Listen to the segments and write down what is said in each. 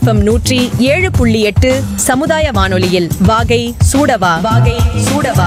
FM நூற்றி ஏழு புள்ளி எட்டு சமுதாய வானொலியில் வாகை சூடவா வாகை சூடவா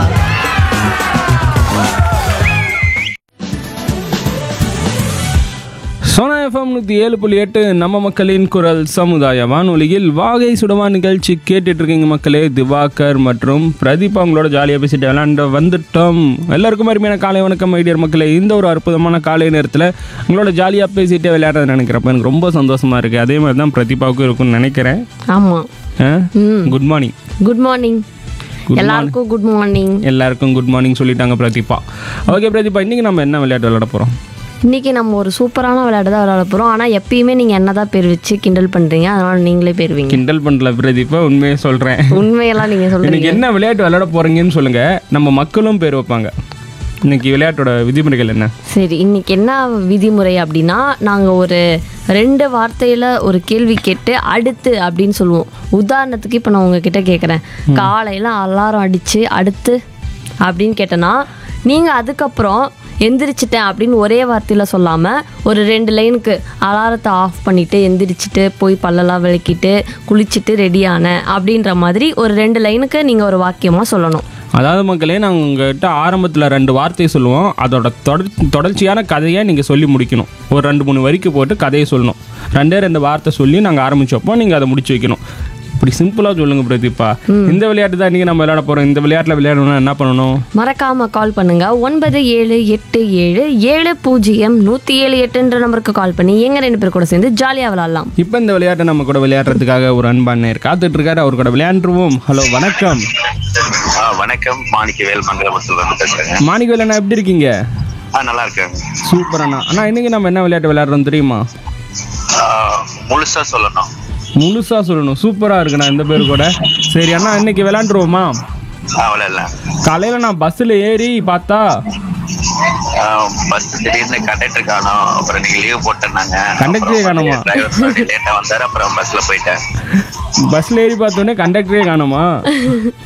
சோனா எஃப்எம் நூற்றி ஏழு புள்ளி எட்டு நம்ம மக்களின் குரல் சமுதாய வானொலியில் வாகை சுடவா நிகழ்ச்சி கேட்டுட்டு இருக்கீங்க மக்களே திவாகர் மற்றும் பிரதீப் அவங்களோட ஜாலியாக பேசிட்டு விளாண்ட வந்துட்டோம் எல்லாருக்கும் அருமையான காலை வணக்கம் ஐடியர் மக்களே இந்த ஒரு அற்புதமான காலை நேரத்தில் உங்களோட ஜாலியாக பேசிட்டு விளையாடுறத நினைக்கிறப்ப எனக்கு ரொம்ப சந்தோஷமா இருக்கு அதே மாதிரி தான் பிரதீபாவுக்கும் இருக்கும்னு நினைக்கிறேன் ஆமாம் குட் மார்னிங் குட் மார்னிங் எல்லாருக்கும் குட் மார்னிங் எல்லாருக்கும் குட் மார்னிங் சொல்லிட்டாங்க பிரதீபா ஓகே பிரதீபா இன்னைக்கு நம்ம என்ன விளையாட்டு விளையாட போகிறோம் இன்னைக்கு நம்ம ஒரு சூப்பரான விளையாட்டு தான் விளையாட போகிறோம் ஆனால் எப்பயுமே நீங்கள் என்ன தான் பேர் வச்சு கிண்டல் பண்ணுறீங்க அதனால நீங்களே பேருவீங்க கிண்டல் பண்ணல பிரதீபா உண்மையை சொல்கிறேன் உண்மையெல்லாம் நீங்கள் இன்னைக்கு சொல்கிறீங்க என்ன விளையாட்டு விளையாட போறீங்கன்னு சொல்லுங்க நம்ம மக்களும் பேர் வைப்பாங்க இன்னைக்கு விளையாட்டோட விதிமுறைகள் என்ன சரி இன்னைக்கு என்ன விதிமுறை அப்படின்னா நாங்கள் ஒரு ரெண்டு வார்த்தையில் ஒரு கேள்வி கேட்டு அடுத்து அப்படின்னு சொல்லுவோம் உதாரணத்துக்கு இப்போ நான் உங்ககிட்ட கேட்குறேன் காலையில் அலாரம் அடித்து அடுத்து அப்படின்னு கேட்டேன்னா நீங்கள் அதுக்கப்புறம் எந்திரிச்சிட்டேன் அப்படின்னு ஒரே வார்த்தையில் சொல்லாமல் ஒரு ரெண்டு லைனுக்கு அலாரத்தை ஆஃப் பண்ணிவிட்டு எந்திரிச்சிட்டு போய் பல்லெல்லாம் விளக்கிட்டு குளிச்சுட்டு ரெடியானேன் அப்படின்ற மாதிரி ஒரு ரெண்டு லைனுக்கு நீங்கள் ஒரு வாக்கியமாக சொல்லணும் அதாவது மக்களே நாங்கள் உங்ககிட்ட ஆரம்பத்தில் ரெண்டு வார்த்தை சொல்லுவோம் அதோட தொடர் தொடர்ச்சியான கதையை நீங்கள் சொல்லி முடிக்கணும் ஒரு ரெண்டு மூணு வரிக்கு போட்டு கதையை சொல்லணும் ரெண்டே ரெண்டு வார்த்தை சொல்லி நாங்கள் ஆரம்பிச்சப்போ நீங்கள் அதை முடிச்சு வைக்கணும் இப்படி சிம்பிளாக சொல்லுங்க பிரதீப்பா இந்த விளையாட்டு தான் இன்றைக்கி நம்ம விளையாட போகிறோம் இந்த விளையாட்டில் விளையாடணும்னா என்ன பண்ணணும் மறக்காம கால் பண்ணுங்க ஒன்பது ஏழு எட்டு ஏழு ஏழு பூஜ்ஜியம் நூற்றி ஏழு எட்டுன்ற நம்பருக்கு கால் பண்ணி எங்க ரெண்டு பேர் கூட சேர்ந்து ஜாலியாக விளாட்லாம் இப்போ இந்த விளையாட்டை நம்ம கூட விளையாடுறதுக்காக ஒரு அன்பாண்ணர் காத்துட்டு இருக்காரு அவர் கூட விளையாண்டுருவோம் ஹலோ வணக்கம் ஆ வணக்கம் மாணிக்கவேல் மங்களபுரத்துல இருந்து பேசுறேங்க மாணிக்கவேல் அண்ணா எப்படி இருக்கீங்க ஆ நல்லா இருக்கேங்க சூப்பர் அண்ணா அண்ணா இன்னைக்கு நம்ம என்ன விளையாட்டு விளையாடுறோம் தெரியுமா ஆ, முழுசா சொல்லணும் முழுசா சொல்லணும் சூப்பரா இருக்குண்ணா இந்த பேர் கூட சரி அண்ணா இன்னைக்கு விளையாண்டுருவோமா அவ்வளோ இல்லை காலையில நான் பஸ்ஸில் ஏறி பார்த்தா பஸ் திடீர்னு கண்டக்டர் காணோம் அப்புறம் நீங்க லீவ் போட்டேன்னாங்க Conductor ஏ காணோமா? டிரைவர் லேட்டா வந்தாரு அப்புறம் பஸ்ல போயிட்டேன் பஸ்ல ஏறி பார்த்தோன்னே கண்டக்டரே காணுமா